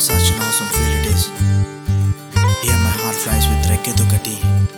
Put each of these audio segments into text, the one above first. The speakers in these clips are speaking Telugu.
such an awesome feel it is. Here my heart flies with Rekke Dukati.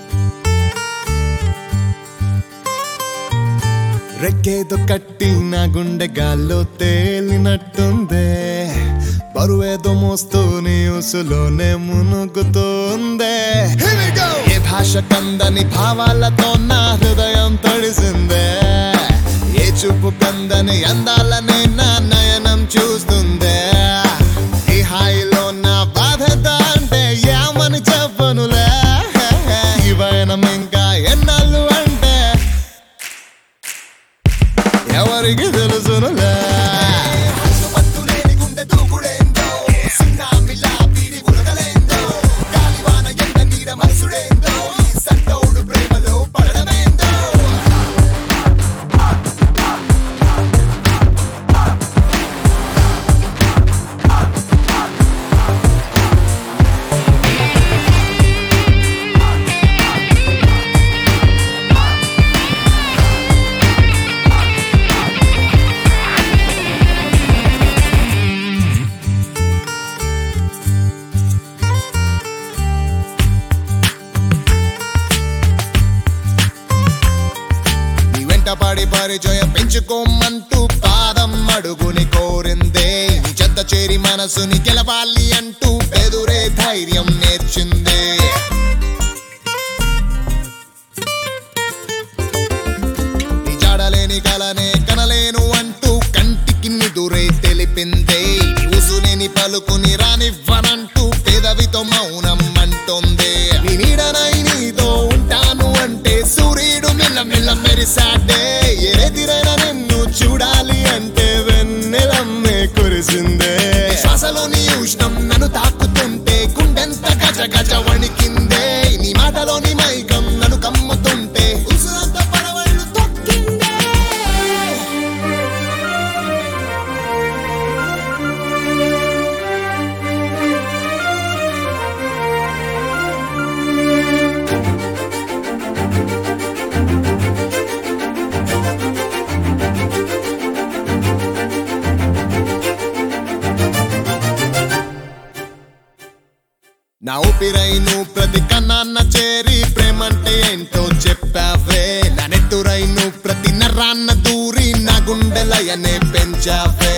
రెక్కేదో కట్టి నా గుండె గాల్లో తేలినట్టుందే బరువేదో మోస్తూ నీ ఉసులోనే మునుగుతోందే Here we go! ఏ భాష కందని భావాలతో నా హృదయం తడిసిందే ఏ చూపు కందని అందాలనే నా నయనం చూస్తుందే ఈ హాయిలో నా బాధ అంటే ఏమని చెప్పనులే ఈ పయనం ఇంకా ఎన్నాళ్ళు అంటే ఎవరికి తెలుసునులే నీ వెంట పడి పరిచయం పెంచుకోమంటూ పాదం అడుగుని కోరిందే నీ చెత్త చేరి మనసుని గెలవాలి అంటూ ఎదురే ధైర్యం నేర్చిందే నీ జాడలేని కలనే కనలేను అంటూ కంటికి నిదురే తెలిపిందే నీ ఉసులేని పలుకుని రానివ్వనంటూ పెదవితో మౌనం అంటోందే నీ నీడనై నీతో ఉంటాను అంటే సూర్యుడు మిల్ల మిల్ల మెరిసాడే ఎదిరైన నిన్ను చూడాలి అంటే వెన్నెలమ్మే కురిసిందే శ్వాసలో నీ ఉష్ణం నన్ను తాకుతుంటే గుండెంత గజ గజ వణికిందే నీ మాటలోని మైకం నన్ను కమ్ముతుంటే ఉసురంత పడవళ్ళు తొక్కిందే నా ఊపిరై నువ్వు ప్రతి కన్నాన్న చేరి ప్రేమంటే ఏంటో చెప్పావే నా నెట్టురై నువ్వు ప్రతి నర్రాన్న దూరి నా గుండెలయనే పెంచావే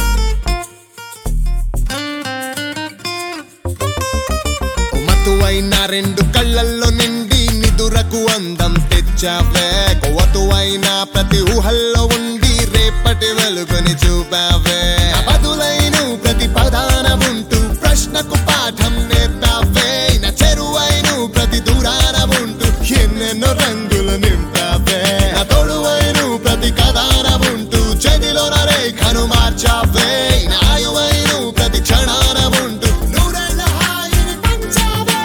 మతువైన రెండు కళ్ళల్లో నిండి నిదురకు అందం తెచ్చావే కొవతువైన ప్రతి ఊహల్లో ఉండి రేపటి వెలుగుని చూపావే నా బదులైన ప్రతి పదాన ఉంటూ ప్రశ్నకు పాఠం నేర్పావే నా చెరువైన ప్రతి దూరాన ఉంటూ ఎన్నెన్నో రంగులు నింపావే నా తోడువైన ప్రతి కథాన ఉంటూ చెదిలో నా రేఖను మార్చావే నా ఆయువైన ప్రతి క్షణాన ఉంటూ నూరేళ్ళ హాయిని పంచావే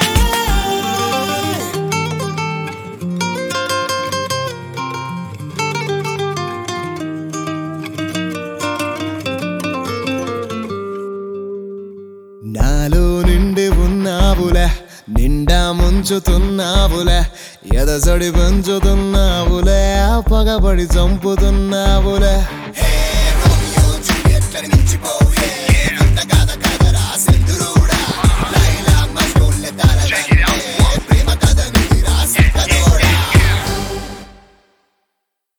నాలో నిండి ఉన్నావులే నిండా ముంచుతున్నావులే ఎదసడి పెంచుతున్నావులే పగబడి చంపుతున్నావులే